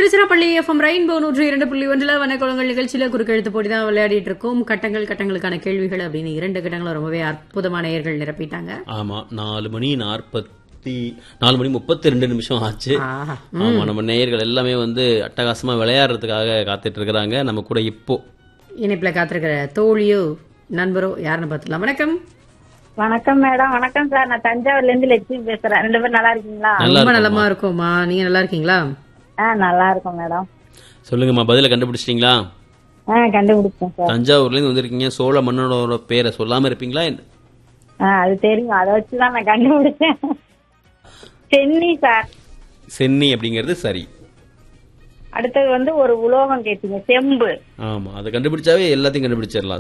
Tiruchirappalli FM rainbow நூற்றி இரண்டு புள்ளி ஒன்றுல வனக்குளங்கள் நிகழ்ச்சியில குறுக்கெழுத்து போட்டி தான் விளையாடிட்டு இருக்கோம் கட்டங்கள் கட்டங்களுக்கான கேள்விகள் அப்படின்னு இரண்டு கட்டங்களும் ரொம்பவே அற்புதமான நேயர்கள் நிரப்பிட்டாங்க ஆமா நாலு மணி நாற்பத்தி நாலு மணி முப்பத்தி ரெண்டு நிமிஷம் ஆச்சு ஆஹா. ஆமா நம்ம நேயர்கள் எல்லாமே வந்து அட்டகாசமா விளையாடுறதுக்காக காத்துட்டு இருக்கிறாங்க நம்ம கூட இப்போ இணைப்புல காத்திருக்கிற தோழியோ நண்பரோ யாருன்னு பார்த்துக்கலாம் வணக்கம் வணக்கம் மேடம் வணக்கம் சார் நான் தஞ்சாவூர்ல இருந்து லட்சுமி பேசுறேன் ரெண்டு பேரும் நல்லா இருக்கீங்களா நல்லா ரொம்ப இருக்கோம்மா. நலமா இருக்கோமா நீங்க நல்லா இருக்கீங்களா ஆ நல்லா இருக்கும் மேடம் சொல்லுங்கம்மா பதில கண்டுபிடிச்சிட்டீங்களா ஆ கண்டுபிடிச்சேன் சார் தஞ்சாவூர்ல இருந்து வந்திருக்கீங்க சோழ மன்னனோட பேரை சொல்லாம இருப்பீங்களா என்ன? ஆ அது தெரியும் அதை வச்சுதான் நான் கண்டுபிடிச்சேன் சென்னி சார் சென்னி அப்படிங்கிறது சரி அடுத்தது வந்து ஒரு உலோகம் கேட்டீங்க செம்பு ஆமா அதை கண்டுபிடிச்சாவே எல்லாத்தையும் கண்டுபிடிச்சிடலாம்